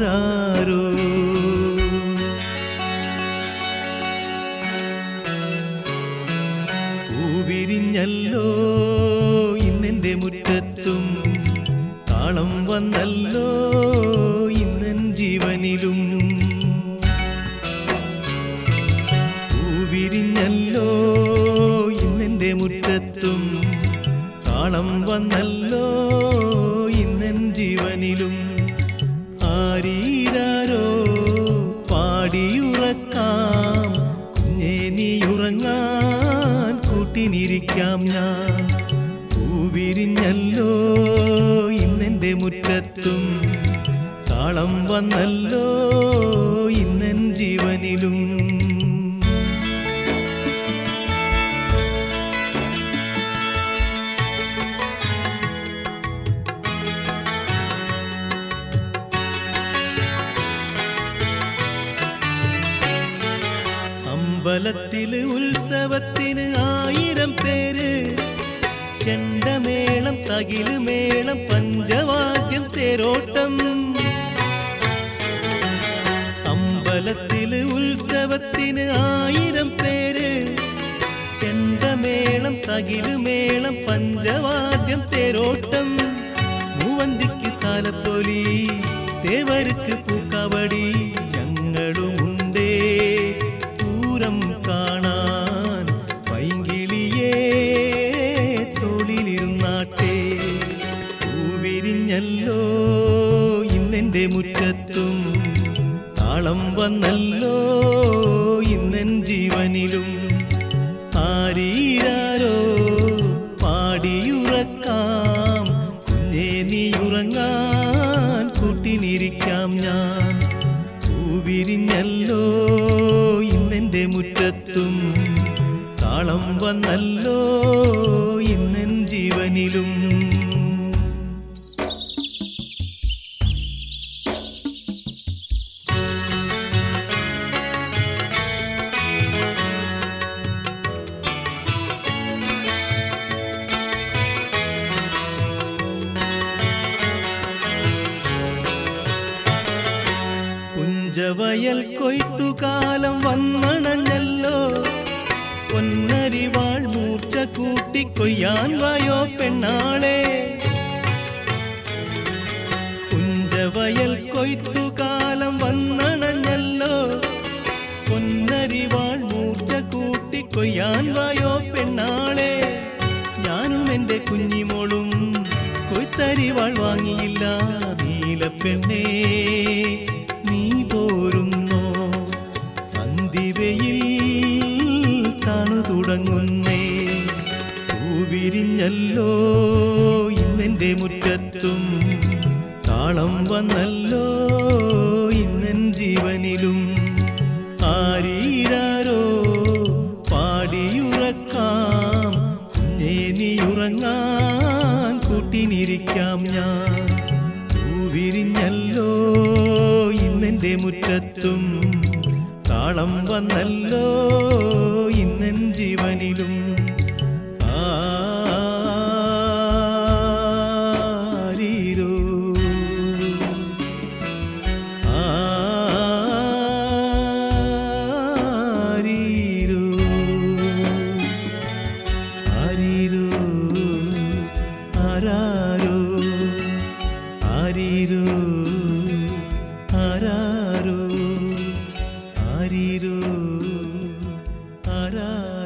ആരാരോ പൂവിരിഞ്ഞല്ലോ ഇന്നെന്റെ മുറ്റത്തും താളം വന്നല്ലോ ഇന്നൻ ജീവനിലും പൂവിരിഞ്ഞല്ലോ ഇന്നെന്റെ മുറ്റത്തും താളം വന്നല്ലോ ഇന്നൻ ജീവനിലും ആരീരാരോ പാടിയുറക്കാം കുഞ്ഞേ നീ ഉറങ്ങാൻ കൂട്ടിനിരിക്കാം ഞാൻ പൂവിരിഞ്ഞല്ലോ ഇന്നെന്റെ മുറ്റത്തും താളം വന്നല്ലോ ഇന്നൻ ജീവനിലും അമ്പലത്തില് ഉത്സവത്തിന് ആയിരം പേര് ചെണ്ടമേളം തകില് മേളം പഞ്ചവാദ്യം തേരോട്ടം അമ്പലത്തില് ഉത്സവത്തിന് ആയിരം പേര് ചെണ്ടമേളം തകില് മേളം പഞ്ചവാദ്യം തേരോട്ടം മൂവന്തിക്ക് താലപ്പൊലി ദേവർക്ക് പൂക്കവടി ഞങ്ങളുമുണ്ടേ പൂരം കാണാൻ പൈങ്കിളിയേ തൊഴിലിരുന്നാട്ടെ പൂവിരിഞ്ഞല്ലോ ഇന്നെന്റെ മുറ്റത്തും താളം വന്നല്ലോ ഇന്നൻ ജീവനിലും ആരീരാരോ പാടിയുറക്കാം കുഞ്ഞേ നീ ഉറങ്ങാൻ കൂട്ടിനിരിക്കാം ഞാൻ പൂവിരിഞ്ഞല്ലോ ഇന്നെന്റെ മുറ്റത്തും താളം വന്നല്ലോ ഇന്നൻ ജീവനിലും പുഞ്ചവയൽ കൊയ്ത്തുകാലം വന്നണഞ്ഞല്ലോ പൊന്നരിവാൾ മൂർച്ച കൂട്ടി കൊയ്യാൻ വായോ പെണ്ണാളെ പുഞ്ചവയൽ കൊയ്ത്തുകാലം വന്നണഞ്ഞല്ലോ പൊന്നരിവാൾ മൂർച്ച കൂട്ടി കൊയ്യാൻ വായോ പെണ്ണാളെ ഞാനും എൻ്റെ കുഞ്ഞിമോളും കൊയ്ത്തരിവാൾ വാങ്ങിയില്ല നീലപ്പെണ്ണേ നീ പോരുന്നോ അന്തിവയിൽ കാണു തുടങ്ങുന്നേ പൂവിരിഞ്ഞല്ലോ ഇന്നെന്റെ മുറ്റത്തും താളം വന്നല്ലോ ഇന്നൻ ജീവനിലും ആരീരാരോ പാടിയുറക്കാം കുഞ്ഞേ നീ ഉറങ്ങാൻ കൂട്ടിനിരിക്കാം ഞാൻ പൂവിരിഞ്ഞല്ലോ ഇന്നെന്റെ മുറ്റത്തും താളം വന്നല്ലോ ഇന്നൻ ജീവനിലും ആരീരോ ആരീരോ ആരീരോ ആരാരോ ആരീരോ ആരാരോ ആരീരോ ആരാ